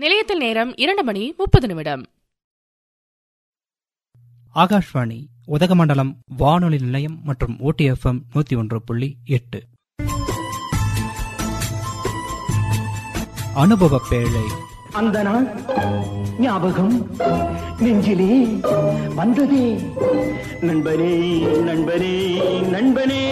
நிலையத்தில் நேரம் இரண்டு மணி முப்பது நிமிடம் ஆகாஷ்வாணி உதகமண்டலம் வானொலி நிலையம் மற்றும் ஓடிஎஃப்எம் நூத்தி ஒன்று புள்ளி எட்டு அனுபவ பேழை அந்த நாள் ஞாபகம் நெஞ்சிலே வந்ததே நண்பனே நண்பனே நண்பனே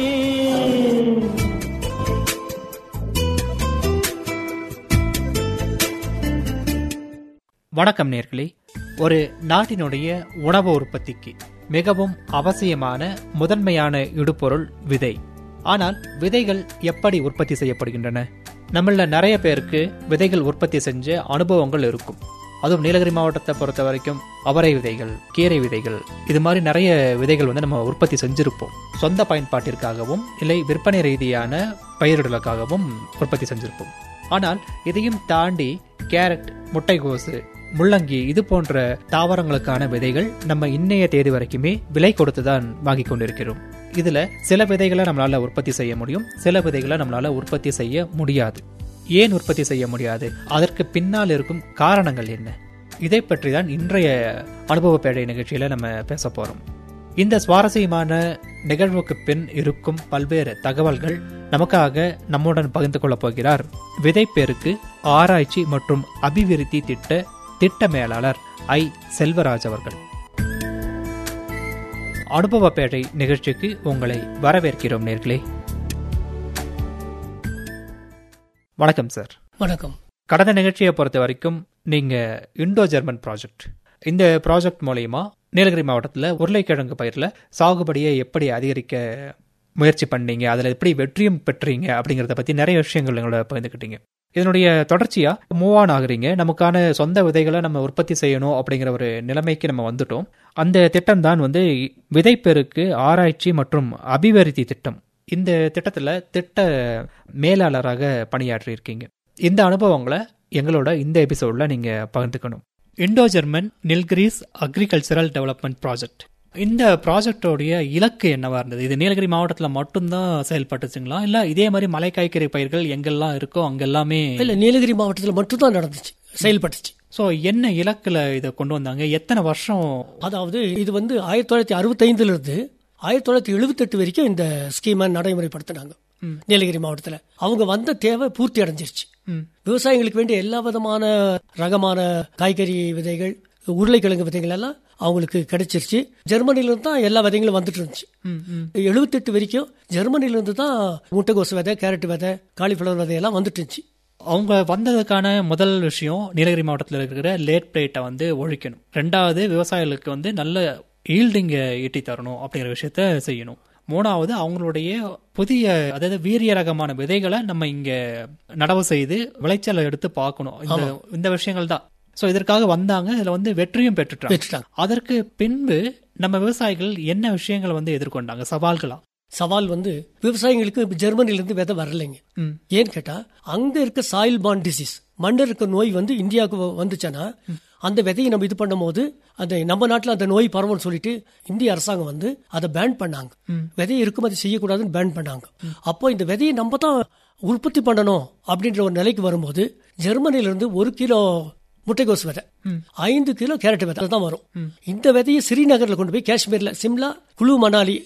வணக்கம் நேர்களே ஒரு நாட்டினுடைய உணவு உற்பத்திக்கு மிகவும் அவசியமான முதன்மையான இடுபொருள் விதை ஆனால் விதைகள் எப்படி உற்பத்தி செய்யப்படுகின்றன நம்மள நிறைய பேருக்கு விதைகள் உற்பத்தி செஞ்ச அனுபவங்கள் இருக்கும் அதுவும் நீலகிரி மாவட்டத்தை பொறுத்த வரைக்கும் அவரை விதைகள் கீரை விதைகள் இது மாதிரி நிறைய விதைகள் வந்து நம்ம உற்பத்தி செஞ்சிருப்போம் சொந்த பயன்பாட்டிற்காகவும் இல்லை விற்பனை ரீதியான பயிரிடலுக்காகவும் உற்பத்தி செஞ்சிருப்போம் ஆனால் இதையும் தாண்டி கேரட் முட்டைகோசு முள்ளங்கி இது போன்ற தாவரங்களுக்கான விதைகள் நம்ம இன்னைய தேதி வரைக்குமே விலை கொடுத்து தான் வாங்கி கொண்டிருக்கிறோம் இதுல சில விதைகளை நம்மளால உற்பத்தி செய்ய முடியும் சில விதைகளை நம்மளால உற்பத்தி செய்ய முடியாது ஏன் உற்பத்தி செய்ய முடியாது அதற்கு பின்னால் இருக்கும் காரணங்கள் என்ன இதை பற்றி தான் இன்றைய அனுபவ பேழை நிகழ்ச்சியில நம்ம பேச போறோம் இந்த சுவாரஸ்யமான நிகழ்வுக்கு பின் இருக்கும் பல்வேறு தகவல்கள் நமக்காக நம்முடன் பகிர்ந்து கொள்ளப் போகிறார் விதைப்பேருக்கு ஆராய்ச்சி மற்றும் அபிவிருத்தி திட்ட திட்ட மேலாளர் ஐ செல்வராஜ் அவர்கள் அனுபவ பேழை நிகழ்ச்சிக்கு உங்களை வரவேற்கிறோம் நேர்களே வணக்கம் சார் வணக்கம் கடந்த நிகழ்ச்சியை பொறுத்த வரைக்கும் நீங்க இண்டோ ஜெர்மன் ப்ராஜெக்ட் இந்த ப்ராஜெக்ட் மூலயமா நீலகிரி மாவட்டத்தில் உருளைக்கிழங்கு பயிரில் சாகுபடியை எப்படி அதிகரிக்க முயற்சி பண்ணீங்க அதில் எப்படி வெற்றியும் பெற்றீங்க அப்படிங்கிறத பற்றி நிறைய விஷயங்கள் எங்களோட பகிர்ந்துக்கிட்டீங்க இதனுடைய தொடர்ச்சியா மூவ் ஆன் ஆகுறீங்க நமக்கான சொந்த விதைகளை நம்ம உற்பத்தி செய்யணும் அப்படிங்கிற ஒரு நிலைமைக்கு நம்ம வந்துட்டோம் அந்த திட்டம் தான் வந்து விதைப்பெருக்கு ஆராய்ச்சி மற்றும் அபிவிருத்தி திட்டம் இந்த திட்டத்தில் திட்ட மேலாளராக பணியாற்றி இருக்கீங்க இந்த அனுபவங்களை எங்களோட இந்த எபிசோட்ல நீங்க பகிர்ந்துக்கணும் Indo German Nilgiris agricultural development project இந்த ப்ராஜெக்டோடைய இலக்கு என்னவா இருந்தது இது நீலகிரி மாவட்டத்தில் மட்டும்தான் செயல்பட்டுச்சுங்களா இல்ல இதே மாதிரி மலை காய்கறி பயிர்கள் எங்கெல்லாம் இருக்கோ அங்கெல்லாமே இல்ல நீலகிரி மாவட்டத்தில் மட்டும்தான் நடந்துச்சு செயல்பட்டுச்சு ஸோ என்ன இலக்குல இதை கொண்டு வந்தாங்க எத்தனை வருஷம் அதாவது இது வந்து ஆயிரத்தி தொள்ளாயிரத்தி அறுபத்தைந்துல இருந்து ஆயிரத்தி தொள்ளாயிரத்தி எழுபத்தெட்டு வரைக்கும் இந்த ஸ்கீமை நடைமுறைப்படுத்தினாங்க நீலகிரி மாவட்டத்தில் அவங்க வந்த தேவை பூர்த்தி அடைஞ்சிருச்சு விவசாயிகளுக்கு வேண்டிய எல்லா விதமான ரகமான காய்கறி விதைகள் உருளைக்கிழங்கு விதைகள் எல்லாம் அவங்களுக்கு கிடைச்சிருச்சு ஜெர்மனில இருந்து தான் எல்லா விதைகளும் வந்துட்டு இருந்துச்சு எழுபத்தெட்டு வரைக்கும் ஜெர்மனில இருந்து தான் முட்டைகோசு விதை கேரட் விதை காலிஃபிளவர் விதை எல்லாம் வந்துட்டு இருந்துச்சு அவங்க வந்ததுக்கான முதல் விஷயம் நீலகிரி மாவட்டத்தில் இருக்கிற லேட் பிளேட்டை வந்து ஒழிக்கணும் ரெண்டாவது விவசாயிகளுக்கு வந்து நல்ல ஈல்டிங்கை ஈட்டி தரணும் அப்படிங்கிற விஷயத்த செய்யணும் மூணாவது அவங்களுடைய புதிய அதாவது வீரிய ரகமான விதைகளை நம்ம இங்க நடவு செய்து விளைச்சலை எடுத்து பார்க்கணும் இந்த இந்த விஷயங்கள் தான் ஸோ இதற்காக வந்தாங்க இதுல வந்து வெற்றியும் பெற்றுட்டாங்க பெற்றுட்டாங்க அதற்கு பின்பு நம்ம விவசாயிகள் என்ன விஷயங்களை வந்து எதிர்கொண்டாங்க சவால்களா சவால் வந்து விவசாயிகளுக்கு ஜெர்மனில இருந்து விதை வரலைங்க ஏன்னு கேட்டா அங்க இருக்க சாயில் பாண்ட் டிசீஸ் மண்ணில் இருக்க நோய் வந்து இந்தியாவுக்கு வந்துச்சுன்னா அந்த விதையை நம்ம இது பண்ணும் போது அந்த நம்ம நாட்டில் அந்த நோய் பரவும் சொல்லிட்டு இந்திய அரசாங்கம் வந்து அதை பேன் பண்ணாங்க விதையை இறக்குமதி செய்யக்கூடாதுன்னு பேன் பண்ணாங்க அப்போ இந்த விதையை நம்ம தான் உற்பத்தி பண்ணணும் அப்படின்ற ஒரு நிலைக்கு வரும்போது ஜெர்மனில இருந்து ஒரு கிலோ முட்டைகோஸ் விதை ஐந்து கிலோ கேரட் விதை தான் வரும் இந்த விதையை ஸ்ரீநகர்ல கொண்டு போய் காஷ்மீர்ல சிம்லா குழு மணாலி